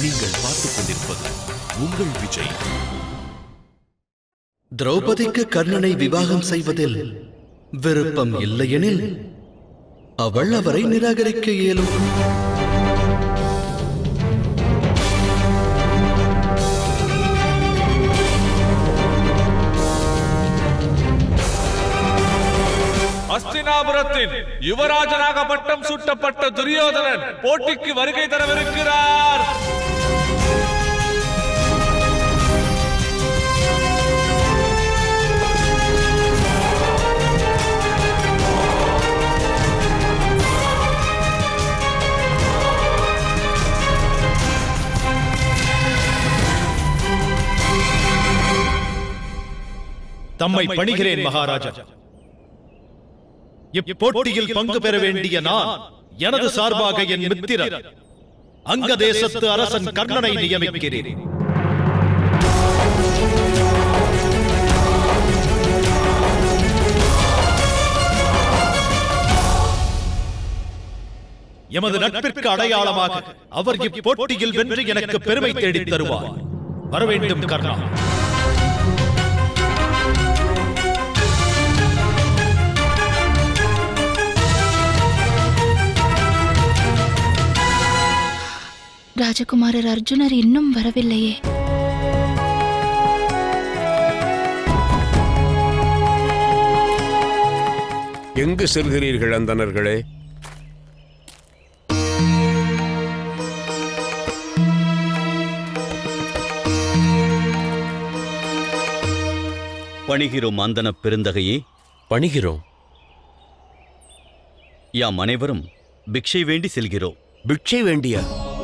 நீங்கள் பார்த்துக் கொண்டிருப்பது உங்கள் விஜய் திரௌபதிக்கு கர்ணனை விவாகம் செய்வதில் விருப்பம் இல்லையெனில் அவள் அவரை நிராகரிக்க இயலும் அஸ்தினாபுரத்தின் யுவராஜனாக பட்டம் சூட்டப்பட்ட துரியோதனன் போட்டிக்கு வருகை தரவிருக்கிறார் தம்மை பணிகிறேன் மகாராஜா இப்போட்டியில் பங்கு பெற வேண்டிய நான் எனது சார்பாக என் மித்திரர் அங்க தேசத்து அரசன் கர்ணனை நியமிக்கிறேன் எமது நட்பிற்கு அடையாளமாக அவர் இப்போட்டியில் வென்று எனக்கு பெருமை தேடித் தருவார் வரவேண்டும் கர்ணா ராஜகுமாரர் அர்ஜுனர் இன்னும் வரவில்லையே எங்கு செல்கிறீர்கள் அந்தணர்களே பணிகிறோம் அந்தன பெருந்தகையே பணிகிறோம் யாம் அனைவரும் பிக்ஷை வேண்டி செல்கிறோம் பிட்சை வேண்டிய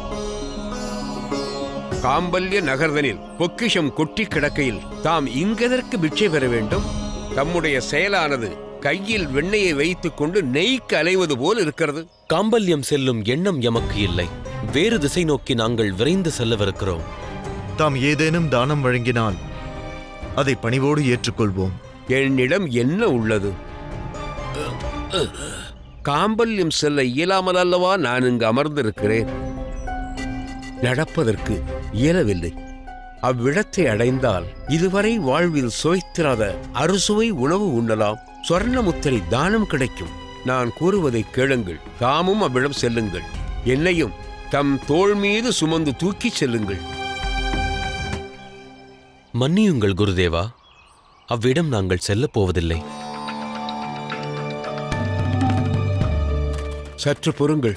காம்பல்ய நகர்தனில் பொக்கிஷம் கொட்டி கிடக்கையில் தாம் இங்கெதற்கு பிட்சை பெற வேண்டும் தம்முடைய செயலானது கையில் வெண்ணெயை வைத்துக் கொண்டு நெய்க்கு அலைவது போல் இருக்கிறது காம்பல்யம் செல்லும் எண்ணம் எமக்கு இல்லை வேறு திசை நோக்கி நாங்கள் விரைந்து செல்லவிருக்கிறோம் தாம் ஏதேனும் தானம் வழங்கினால் அதை பணிவோடு ஏற்றுக்கொள்வோம் என்னிடம் என்ன உள்ளது காம்பல்யம் செல்ல இயலாமல் அல்லவா நான் இங்கு அமர்ந்திருக்கிறேன் நடப்பதற்கு இயலவில்லை அவ்விடத்தை அடைந்தால் இதுவரை வாழ்வில் சுவைத்திராத அறுசுவை உணவு உண்ணலாம் சொர்ண முத்திரை தானம் கிடைக்கும் நான் கூறுவதை கேளுங்கள் தாமும் அவ்விடம் செல்லுங்கள் என்னையும் தம் தோள் மீது சுமந்து தூக்கிச் செல்லுங்கள் மன்னியுங்கள் குருதேவா அவ்விடம் நாங்கள் செல்லப் போவதில்லை சற்று பொறுங்கள்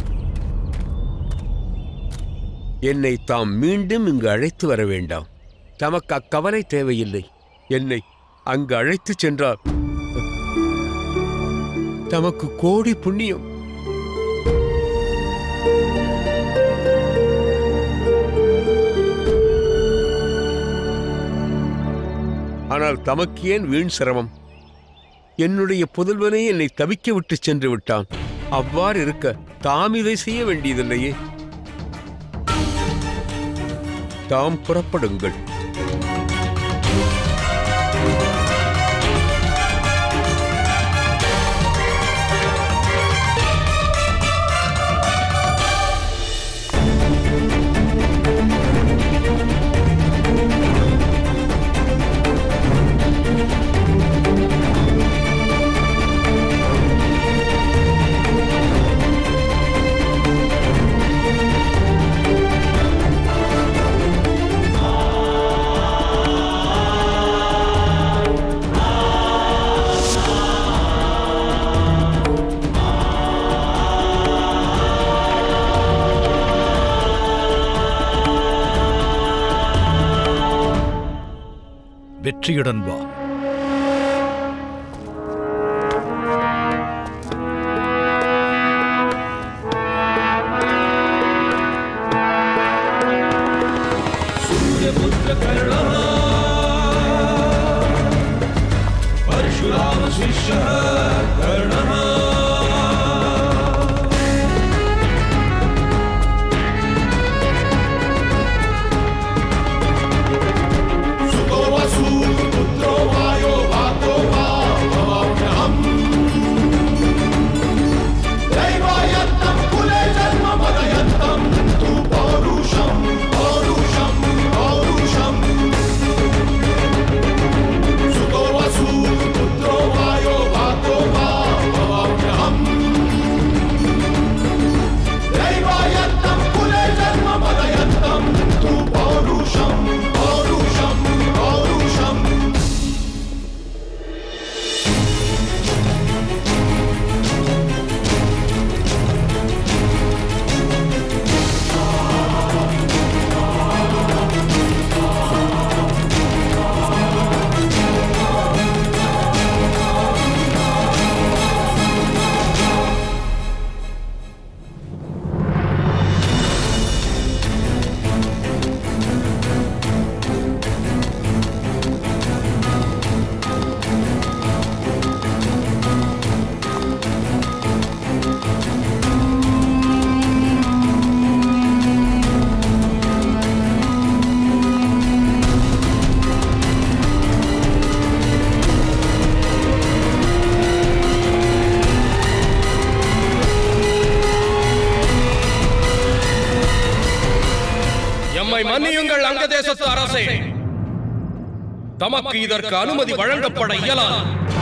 என்னை தாம் மீண்டும் இங்கு அழைத்து வர வேண்டாம் தமக்கு அக்கவலை தேவையில்லை என்னை அங்கு அழைத்துச் சென்றார் தமக்கு கோடி புண்ணியம் ஆனால் தமக்கு ஏன் வீண் சிரமம் என்னுடைய புதல்வனே என்னை தவிக்க விட்டு சென்று விட்டான் அவ்வாறு இருக்க தாம் இதை செய்ய வேண்டியதில்லையே தாம் புறப்படுங்கள் வெற்றியுடன் வா दैवायत्तं कुले जन्म मदयन्तं तु पौरुषम् எம்மை மன்னியுங்கள் அங்க தேசத்து அரசே தமக்கு இதற்கு அனுமதி வழங்கப்பட இயலாது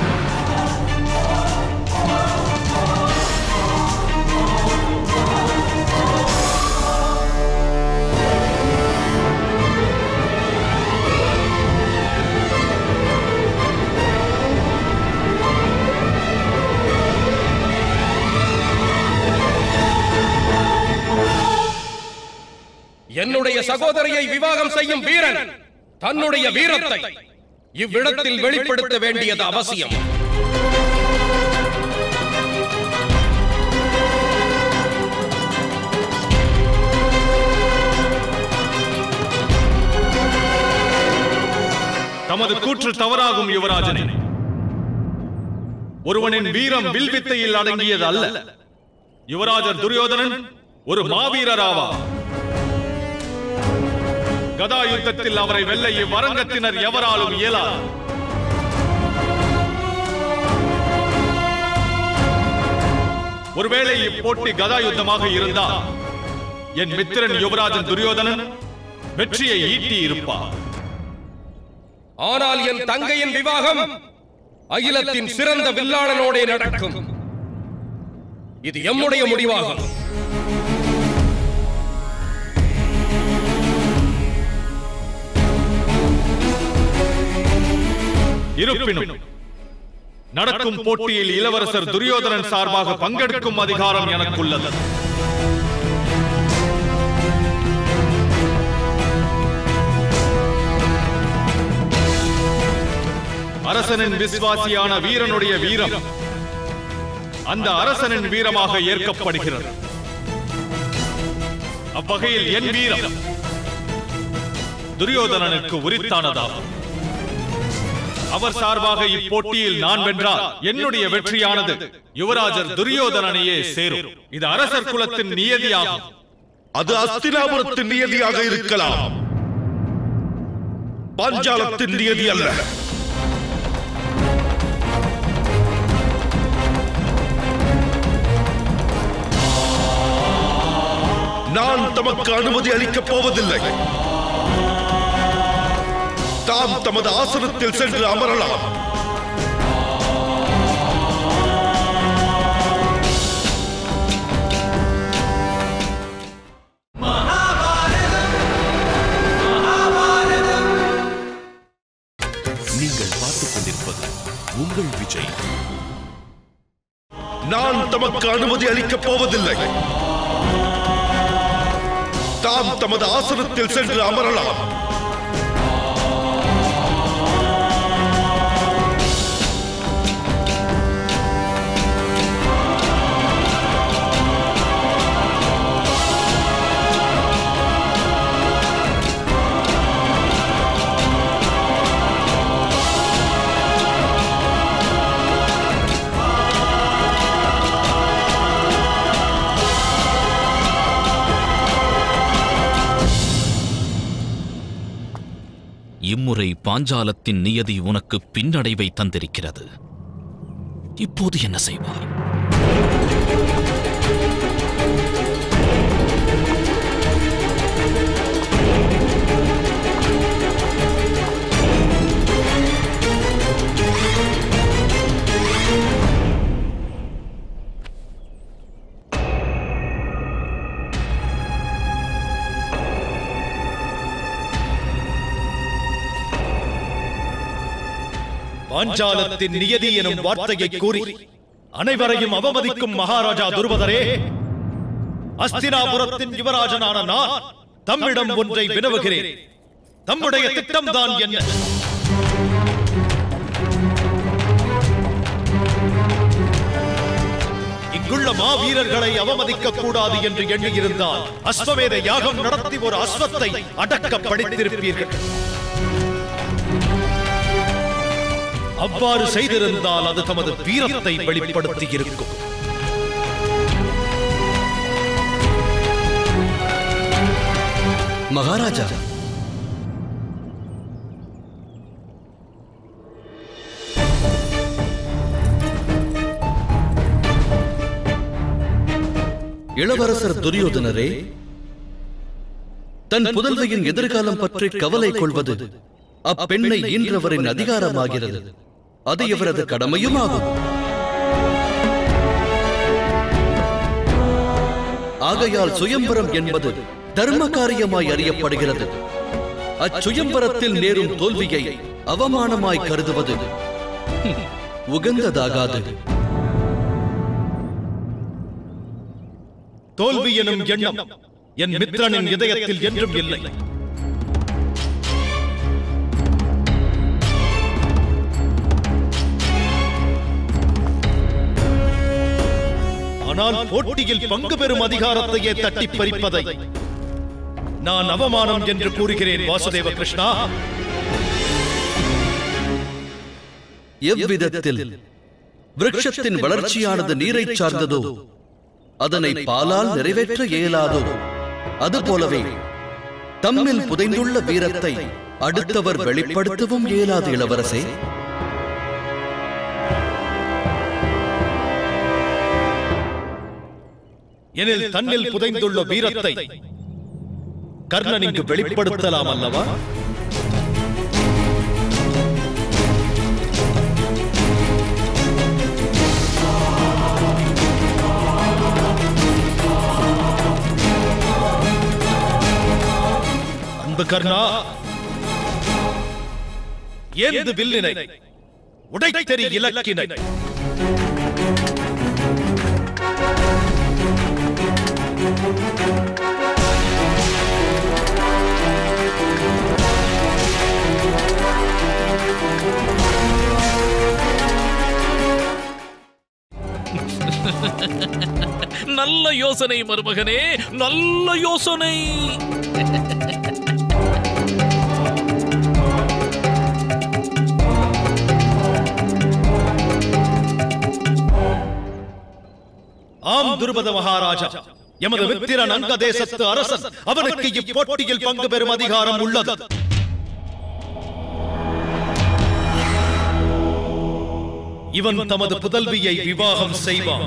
என்னுடைய சகோதரியை விவாகம் செய்யும் வீரன் தன்னுடைய வீரத்தை இவ்விடத்தில் வெளிப்படுத்த வேண்டியது அவசியம் தமது கூற்று தவறாகும் யுவராஜனே ஒருவனின் வீரம் வில்வித்தையில் அடங்கியது அல்ல யுவராஜர் துரியோதனன் ஒரு மாவீரர் ஆவார் கதா யுத்தத்தில் அவரை வெல்ல இவ்வரங்கத்தினர் எவராலும் இயலாது ஒருவேளை இப்போட்டி கதா யுத்தமாக இருந்தால் என் மித்திரன் யுவராஜன் துரியோதனன் வெற்றியை ஈட்டி இருப்பார் ஆனால் என் தங்கையின் விவாகம் அகிலத்தின் சிறந்த வில்லாளனோடே நடக்கும் இது எம்முடைய முடிவாகும் இருப்பினும் நடக்கும் போட்டியில் இளவரசர் துரியோதனன் சார்பாக பங்கெடுக்கும் அதிகாரம் எனக்குள்ளது அரசனின் விசுவாசியான வீரனுடைய வீரம் அந்த அரசனின் வீரமாக ஏற்கப்படுகிறது அவ்வகையில் என் வீரம் துரியோதனனுக்கு உரித்தானதாகும் அவர் சார்பாக இப்போட்டியில் நான் வென்றால் என்னுடைய வெற்றியானது யுவராஜர் துரியோதனனையே சேரும் இது அரசர் குலத்தின் நியதியாகும் அது அஸ்தினாபுரத்தின் நியதியாக இருக்கலாம் பாஞ்சாலத்தின் நியதி அல்ல நான் தமக்கு அனுமதி அளிக்கப் போவதில்லை தாம் தமது ஆசனத்தில் சென்று அமரலாம் நீங்கள் பார்த்துக் கொண்டிருப்பது உங்கள் விஜய் நான் தமக்கு அனுமதி அளிக்கப் போவதில்லை தாம் தமது ஆசனத்தில் சென்று அமரலாம் இம்முறை பாஞ்சாலத்தின் நியதி உனக்கு பின்னடைவை தந்திருக்கிறது இப்போது என்ன செய்வாய் பாஞ்சாலத்தின் நியதி எனும் வார்த்தையை கூறி அனைவரையும் அவமதிக்கும் மகாராஜா துருபதரே அஸ்தினாபுரத்தின் யுவராஜனான நான் தம்மிடம் ஒன்றை வினவுகிறேன் தம்முடைய திட்டம்தான் என்ன இங்குள்ள மாவீரர்களை அவமதிக்க கூடாது என்று எண்ணியிருந்தால் அஸ்வமேத யாகம் நடத்தி ஒரு அஸ்வத்தை அடக்க படித்திருப்பீர்கள் அவ்வாறு செய்திருந்தால் அது தமது வீரத்தை வெளிப்படுத்தி இருக்கும் மகாராஜா இளவரசர் துரியோதனரே தன் புதல்வியின் எதிர்காலம் பற்றி கவலை கொள்வது அப்பெண்ணை ஈன்றவரின் அதிகாரமாகிறது அது இவரது கடமையும் ஆகும் ஆகையால் சுயம்பரம் என்பது தர்ம காரியமாய் அறியப்படுகிறது அச்சுயம்பரத்தில் நேரும் தோல்வியை அவமானமாய் கருதுவது ஹம், உகந்ததாகாது தோல்வி எனும் எண்ணம் என் மித்திரனின் இதயத்தில் என்றும் இல்லை ஆனால் போட்டியில் பங்கு பெறும் அதிகாரத்தையே தட்டி பறிப்பதை நான் அவமானம் என்று கூறுகிறேன் வாசுதேவ கிருஷ்ணா எவ்விதத்தில் விருட்சத்தின் வளர்ச்சியானது நீரைச் சார்ந்ததோ அதனை பாலால் நிறைவேற்ற இயலாதோ அதுபோலவே தம்மில் புதைந்துள்ள வீரத்தை அடுத்தவர் வெளிப்படுத்தவும் இயலாது இளவரசே எனில் தன்னில் புதைந்துள்ள வீரத்தை கர்ணன் இங்கு வெளிப்படுத்தலாம் அல்லவா அன்பு கர்ணா ஏந்து வில்லினை உடைத்தெறி இலக்கினை நல்ல யோசனை மருமகனே நல்ல யோசனை ஆம் துருபத மகாராஜா எமது மித்திரன் அங்க தேசத்து அரசன் அவனுக்கு இப்போட்டியில் பங்கு பெறும் அதிகாரம் உள்ளது இவன் தமது புதல்வியை விவாகம் செய்வான்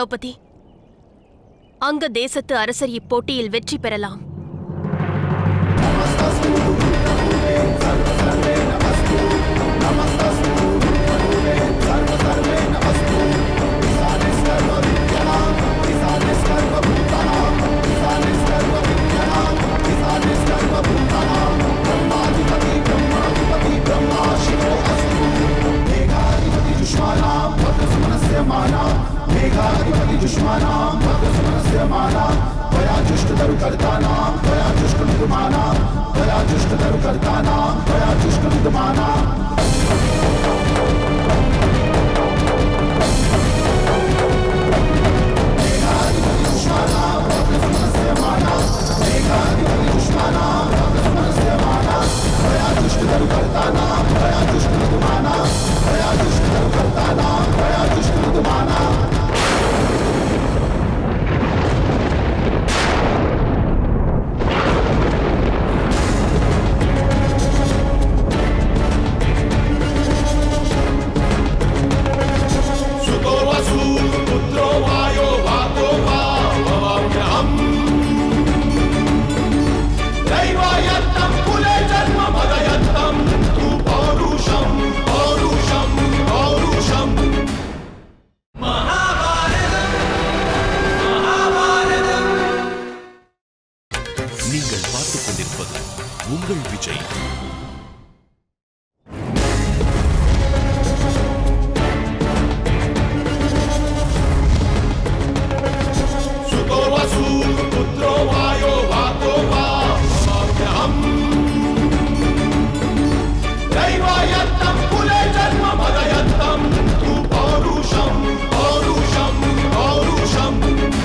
திரௌபதி அங்க தேசத்து அரசர் இப்போட்டியில் வெற்றி பெறலாம் सुतो वसु पुत्रो वायो वातो वा भवाम्यहम् दैवायत्तं कुले जन्म मदयत्तं तु पौरुषं पौरुषं पौरुषम् நீங்கள் பார்த்துக் கொண்டிருப்பது உங்கள் விஜய் सुतो वसु पुत्रो वायो वातो वा भवाम्यहम् दैवायत्तं कुले जन्म मदयत्तं तु पौरुषं पौरुषं पौरुषम्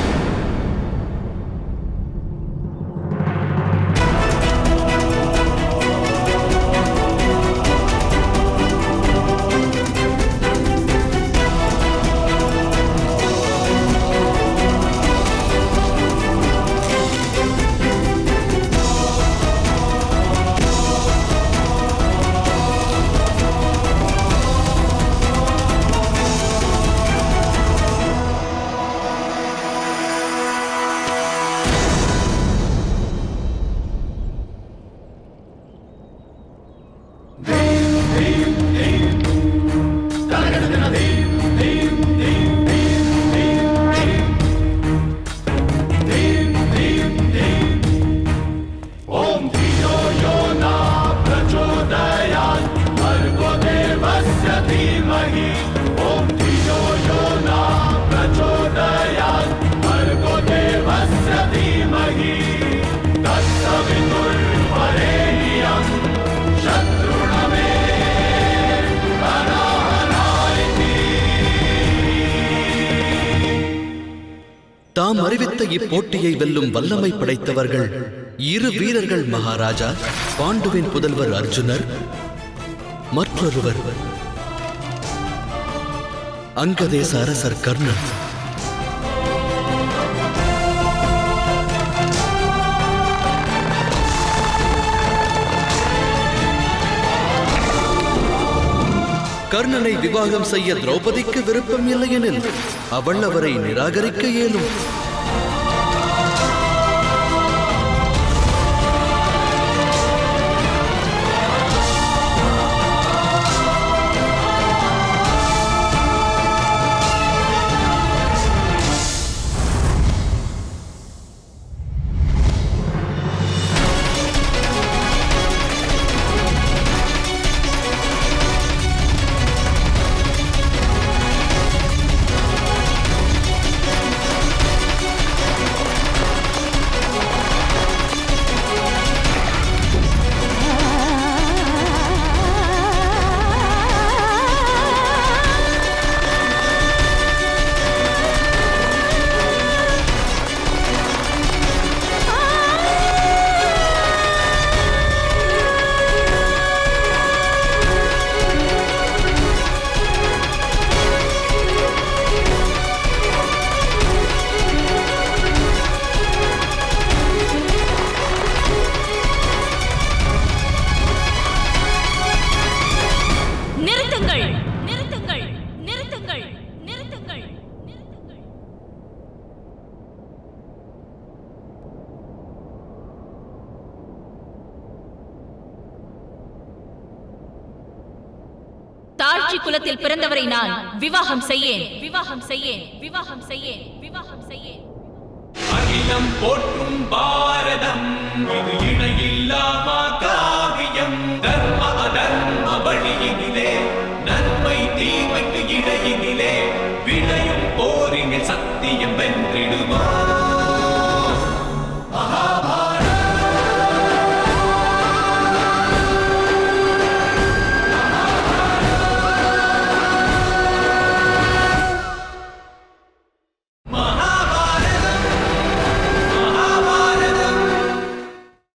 ॐ धियो यो न प्रचोदयात् भर्गो देवस्य धीमहि ॐ धियो यो न प्रचोदयात् भर्गो देवस्य धीमहि तत्सवितुर्वरेण्यं शत्रुणमे தாம் அறிவித்த இப்போட்டியை வெல்லும் வல்லமை படைத்தவர்கள் இரு வீரர்கள் மகாராஜா பாண்டுவின் புதல்வர் அர்ஜுனர் மற்றொருவர் அங்கதேச அரசர் கர்ணன் கர்ணனை விவாகம் செய்ய திரௌபதிக்கு விருப்பம் இல்லையெனில் அவள் அவரை நிராகரிக்க இயலும் ஆட்சி குலத்தில் பிறந்தவரை நான் விவாகம் செய்யேன் விவாகம் செய்யேன் விவாகம் செய்யேன் விவாகம் செய்யேன் அகிலம் போற்றும் பா